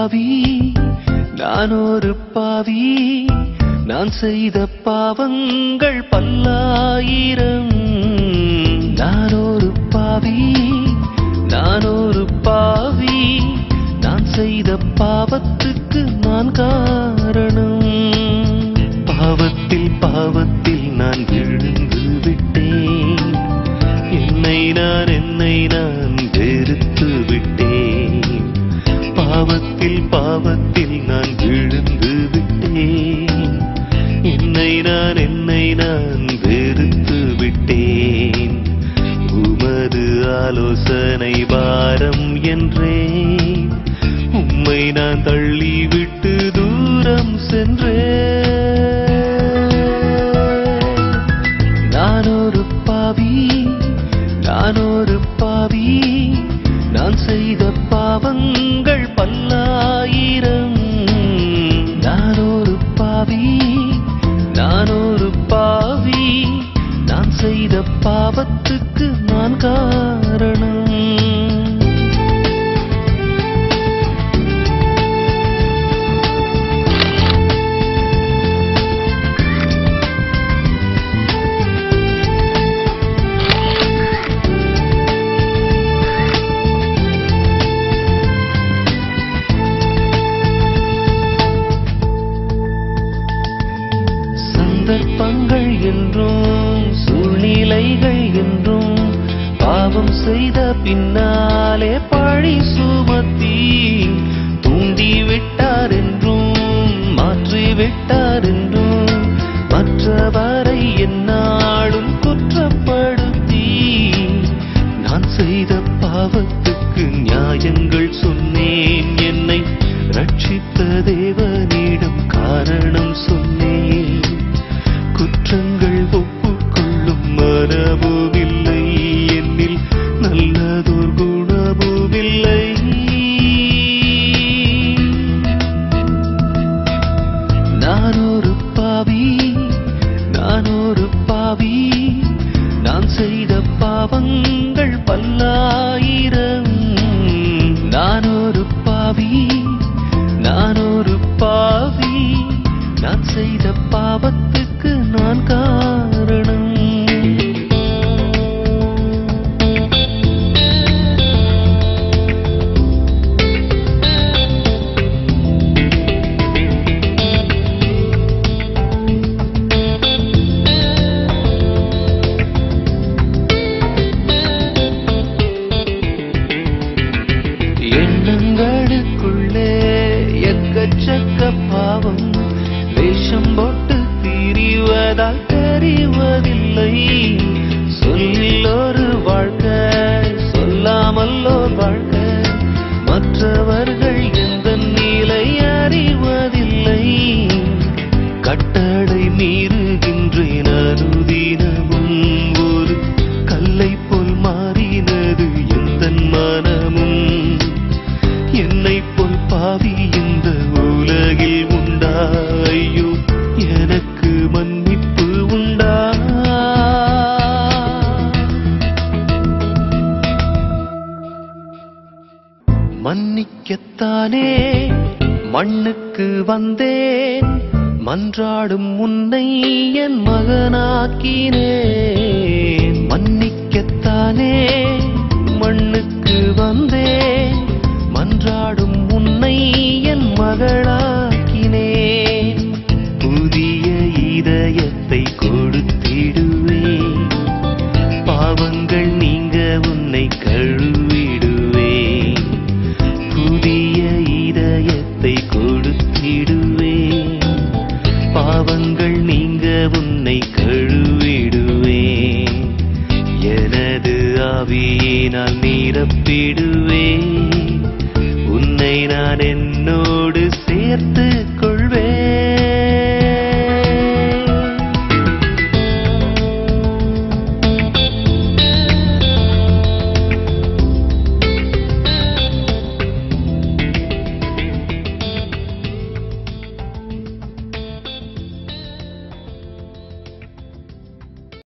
பாவி நான் ஒரு பாவி நான் செய்த பாவங்கள் பல்லாயிரம் நான் ஒரு பாவி நான் ஒரு பாவி நான் செய்த பாவத்துக்கு நான் காரணம் பாவத்தில் பாவத்தில் நான் விழுந்து விட்டேன் என்னை நான் என்னை நான் வெறுத்து விட்டேன் பாவத்தில் பாவத்தில் நான் விழுந்து விட்டேன் என்னை நான் என்னை நான் வெறுத்து விட்டேன் உமது ஆலோசனை பாரம் என்றேன் உம்மை நான் தள்ளிவிட்டு தூரம் சென்றேன் நான் ஒரு பாவி நான் ஒரு பாவி நான் செய்த பாவங்கள் பல்லாயிரம் நான் ஒரு பாவி நான் ஒரு பாவி நான் செய்த பாவத்துக்கு நான் காரணம் சந்தர்ப்பங்கள் என்றும் சூழ்நிலைகள் என்றும் பாவம் செய்த பின்னாலே பழி சுமத்தி தூண்டி விட்டார் என்றும் மாற்றி விட்டார் என்றும் மற்றவரை என்னாலும் குற்றப்படுத்தி நான் செய்த பாவத்துக்கு நியாயங்கள் சொன்னேன் என்னை ரட்சித்த தேவனிடம் காரணம் சொன்னேன் குற்றங்கள் ஒப்புக்கொள்ளும் மனமுமில்லை என்னில் நல்லதோர் குணமுமில்லை நான் ஒரு பாவி நான் ஒரு பாவி நான் செய்த பாவங்கள் பல்லாயிரம் நான் ஒரு பாவி நான் ஒரு பாவி நான் செய்த பாவத்துக்கு நான் காரணம் எண்ணங்களுக்குள்ளே எக்கச்சக்க பாவம் வேஷம் போட்டு திரிவதால் தெரிவதில்லை சொல்லில் ஒரு வாழ்க்கை சொல்லாமல் ஒரு வாழ்க்கை மற்றவர்கள் எந்த நிலை அறிவதில்லை கட்டளை மீறுகின்றேன் அனுதினமும் ஒரு கல்லை போல் மாறினது எந்த மனமும் என்னை போல் பாவி இந்த உலகில் உண்டா ஐயோ எனக்கு மன்னிப்பு உண்டா மன்னிக்கத்தானே மண்ணுக்கு வந்தேன் மன்றாடும் உன்னை என் மகனாக்கினேன் மன்னிக்கத்தானே மண்ணுக்கு வந்தேன் மன்றாடும் உன்னை என் மகளாக்கினேன் புதிய இதயத்தை கொடுத்திடுவேன் பாவங்கள் நீங்க உன்னை கழுவிடுவேன் புதிய இதயத்தை கொடுத்திடுவேன் பாவங்கள் நீங்க உன்னை கழுவிடுவேன் எனது ஆவியினால் நிரப்பிடுவேன் உன்னை நான் என்னோடு சேர்த்து